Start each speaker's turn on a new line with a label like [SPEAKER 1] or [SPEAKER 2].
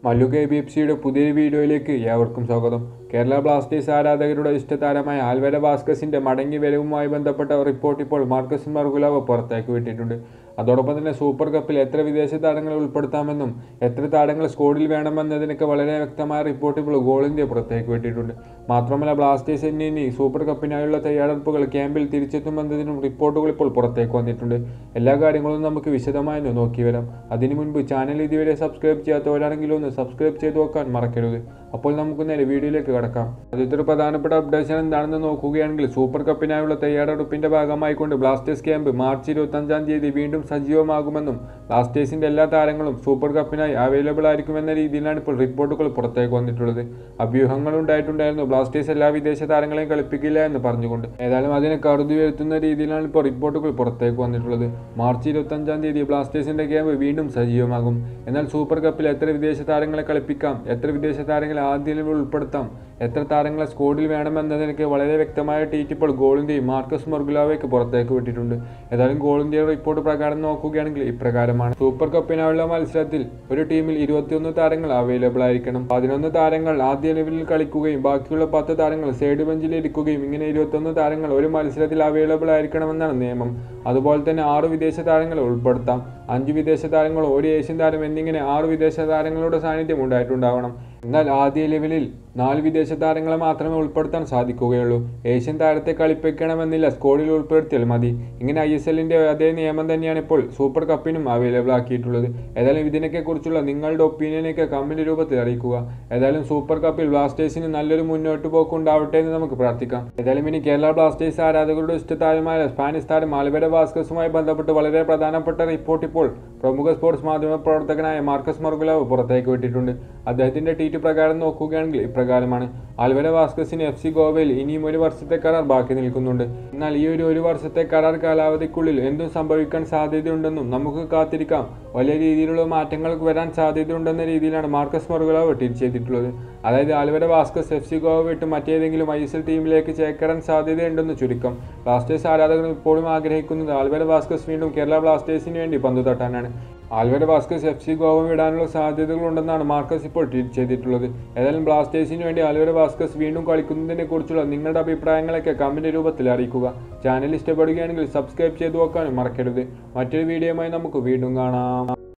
[SPEAKER 1] Mallu K B F സിയുടെ പുതിയൊരു വീഡിയോയിലേക്ക് ഏവർക്കും സ്വാഗതം കേരള ബ്ലാസ്റ്റേഴ്സ് ആരാധകരുടെ ഇഷ്ടതാരമായ ആൽവര ഭാസ്കസിന്റെ മടങ്ങി വരവുമായി ബന്ധപ്പെട്ട റിപ്പോർട്ട് ഇപ്പോൾ മാർക്കസ് മർഗുലാവ് പുറത്തേക്ക് വിട്ടിട്ടുണ്ട് അതോടൊപ്പം തന്നെ സൂപ്പർ കപ്പിൽ എത്ര വിദേശ താരങ്ങളെ ഉൾപ്പെടുത്താമെന്നും എത്ര താരങ്ങൾ സ്ക്വാഡിൽ വേണമെന്നതിനൊക്കെ വളരെ വ്യക്തമായ റിപ്പോർട്ട് ഇപ്പോൾ ഗോൾ ഇന്ത്യ പുറത്തേക്ക് വിട്ടിട്ടുണ്ട് മാത്രമല്ല ബ്ലാസ്റ്റേഴ്സ് ഇനി സൂപ്പർ കപ്പിനായുള്ള തയ്യാറെടുപ്പുകൾ ക്യാമ്പിൽ തിരിച്ചെത്തുമെന്നതിനും റിപ്പോർട്ടുകൾ ഇപ്പോൾ പുറത്തേക്ക് വന്നിട്ടുണ്ട് എല്ലാ കാര്യങ്ങളും നമുക്ക് വിശദമായി ഒന്ന് നോക്കി വരാം അതിനു മുൻപ് ചാനൽ ഇതുവരെ സബ്സ്ക്രൈബ് ചെയ്യാത്തവരാണെങ്കിലും ഒന്ന് സബ്സ്ക്രൈബ് ചെയ്ത് നോക്കാൻ മറക്കരുത് അപ്പോൾ നമുക്ക് നേരെ വീഡിയോയിലേക്ക് കടക്കാം ആദ്യത്തെ ഒരു പ്രധാനപ്പെട്ട അപ്ഡേഷൻ എന്താണെന്ന് നോക്കുകയാണെങ്കിൽ സൂപ്പർ കപ്പിനായുള്ള തയ്യാറെടുപ്പിന്റെ ഭാഗമായിക്കൊണ്ട് ബ്ലാസ്റ്റേഴ്സ് ക്യാമ്പ് മാർച്ച് ഇരുപത്തഞ്ചാം തീയതി വീണ്ടും സജീവമാകുമെന്നും ബ്ലാസ്റ്റേഴ്സിന്റെ എല്ലാ താരങ്ങളും സൂപ്പർ കപ്പിനായി അവൈലബിൾ ആയിരിക്കുമെന്ന രീതിയിലാണ് ഇപ്പോൾ റിപ്പോർട്ടുകൾ പുറത്തേക്ക് വന്നിട്ടുള്ളത് അഭ്യൂഹങ്ങൾ ഉണ്ടായിട്ടുണ്ടായിരുന്നു ബ്ലാസ്റ്റേഴ്സ് എല്ലാ വിദേശ താരങ്ങളെയും കളിപ്പിക്കില്ല എന്ന് പറഞ്ഞുകൊണ്ട് ഏതായാലും അതിനെ കരുതി വരുത്തുന്ന രീതിയിലാണ് ഇപ്പോൾ റിപ്പോർട്ടുകൾ പുറത്തേക്ക് വന്നിട്ടുള്ളത് മാർച്ച് ഇരുപത്തഞ്ചാം തീയതി ബ്ലാസ്റ്റേഴ്സിന്റെ ക്യാമ്പ് വീണ്ടും സജീവമാകും എന്നാൽ സൂപ്പർ കപ്പിൽ എത്ര വിദേശ താരങ്ങളെ കളിപ്പിക്കാം എത്ര വിദേശ താരങ്ങളെ ആദ്യ ലെവലിൽ ഉൾപ്പെടുത്താം എത്ര താരങ്ങളെ സ്ക്വാഡിൽ വേണമെന്നതിനൊക്കെ വളരെ വ്യക്തമായ ട്വീറ്റ് ഇപ്പോൾ ഗോളിന്റെയും മാർക്കസ് മൊർഗുലാവയ്ക്ക് പുറത്തേക്ക് വിട്ടിട്ടുണ്ട് ഏതായാലും ഗോളിന്ത്യയുടെ റിപ്പോർട്ട് പ്രകാരം നോക്കുകയാണെങ്കിൽ ഇപ്രകാരമാണ് സൂപ്പർ കപ്പിനായുള്ള മത്സരത്തിൽ ഒരു ടീമിൽ ഇരുപത്തിയൊന്ന് താരങ്ങൾ അവൈലബിൾ ആയിരിക്കണം പതിനൊന്ന് താരങ്ങൾ ആദ്യ ലെവലിൽ കളിക്കുകയും ബാക്കിയുള്ള പത്ത് താരങ്ങൾ സൈഡ് ബെഞ്ചിൽ ഇരിക്കുകയും ഇങ്ങനെ ഇരുപത്തൊന്ന് താരങ്ങൾ ഒരു മത്സരത്തിൽ അവൈലബിൾ ആയിരിക്കണമെന്നാണ് നിയമം അതുപോലെ തന്നെ ആറ് വിദേശ താരങ്ങളെ ഉൾപ്പെടുത്താം അഞ്ച് വിദേശ താരങ്ങൾ ഒരു ഏഷ്യൻ താരം എന്നിങ്ങനെ ആറ് വിദേശ താരങ്ങളുടെ സാന്നിധ്യം ഉണ്ടായിട്ടുണ്ടാവണം എന്നാൽ ആദ്യ ലെവലിൽ നാല് വിദേശ താരങ്ങളെ മാത്രമേ ഉൾപ്പെടുത്താൻ സാധിക്കുകയുള്ളൂ ഏഷ്യൻ താരത്തെ കളിപ്പിക്കണമെന്നില്ല സ്ക്വാഡിൽ ഉൾപ്പെടുത്തിയാൽ മതി ഇങ്ങനെ ഐ എസ് എല്ലിന്റെ അതേ നിയമം തന്നെയാണ് ഇപ്പോൾ സൂപ്പർ കപ്പിനും അവൈലബിൾ ആക്കിയിട്ടുള്ളത് ഏതായാലും ഇതിനൊക്കെ കുറിച്ചുള്ള നിങ്ങളുടെ ഒപ്പീനിയനൊക്കെ കമന്റ് രൂപത്തിൽ അറിയിക്കുക ഏതായാലും സൂപ്പർ കപ്പിൽ ബ്ലാസ്റ്റേഴ്സിന് നല്ലൊരു മുന്നോട്ട് പോക്ക് ഉണ്ടാവട്ടെ എന്ന് നമുക്ക് പ്രാർത്ഥിക്കാം ഏതായാലും ഇനി കേരള ബ്ലാസ്റ്റേഴ്സ് ആരാധകരുടെ ഇഷ്ടതാരമായ സ്പാനിഷ് താരം ആൽബര ഭാസ്കസുമായി ബന്ധപ്പെട്ട് വളരെ പ്രധാനപ്പെട്ട റിപ്പോർട്ട് ഇപ്പോൾ പ്രമുഖ സ്പോർട്സ് മാധ്യമ പ്രവർത്തകനായ മാർക്കസ് മർഗുലാവ് പുറത്തേക്ക് വിട്ടിട്ടുണ്ട് അദ്ദേഹത്തിന്റെ ട്വീറ്റ് പ്രകാരം നോക്കുകയാണെങ്കിൽ ഇപ്രകാരമാണ് ആൽവര വാസ്കസിന് എഫ് സി ഗോവയിൽ ഇനിയും ഒരു വർഷത്തെ കരാർ ബാക്കി നിൽക്കുന്നുണ്ട് എന്നാൽ ഈ ഒരു ഒരു വർഷത്തെ കരാർ കാലാവധിക്കുള്ളിൽ എന്തും സംഭവിക്കാൻ സാധ്യതയുണ്ടെന്നും നമുക്ക് കാത്തിരിക്കാം വലിയ രീതിയിലുള്ള മാറ്റങ്ങൾ വരാൻ സാധ്യതയുണ്ടെന്ന രീതിയിലാണ് മാർക്കസ് മറുകളാവ് ട്വീറ്റ് ചെയ്തിട്ടുള്ളത് അതായത് Alvaro Vazquez F C Goa വിട്ട് മറ്റേതെങ്കിലും ഐ എസ് എൽ ടീമിലേക്ക് ചേക്കേറാൻ സാധ്യതയുണ്ടെന്ന് ചുരുക്കം ബ്ലാസ്റ്റേഴ്സ് ആരാധകർ ഇപ്പോഴും ആഗ്രഹിക്കുന്നത് ആൽവര വാസ്കസ് വീണ്ടും കേരള ബ്ലാസ്റ്റേഴ്സിന് വേണ്ടി പന്ത് തട്ടാനാണ് Alvaro Vazquez F C Goa വിടാനുള്ള സാധ്യതകളുണ്ടെന്നാണ് മാർക്കസ് ഇപ്പോൾ ട്വീറ്റ് ചെയ്തിട്ടുള്ളത് ഏതായാലും ബ്ലാസ്റ്റേഴ്സിന് വേണ്ടി ആൽവര ഭാസ്കസ് വീണ്ടും കളിക്കുന്നതിനെ കുറിച്ചുള്ള നിങ്ങളുടെ അഭിപ്രായങ്ങളൊക്കെ കമന്റ് രൂപത്തിൽ അറിയിക്കുക ചാനൽ ഇഷ്ടപ്പെടുകയാണെങ്കിൽ സബ്സ്ക്രൈബ് ചെയ്തു നോക്കാനും മറക്കരുത് മറ്റൊരു വീഡിയോയുമായി നമുക്ക് വീണ്ടും കാണാം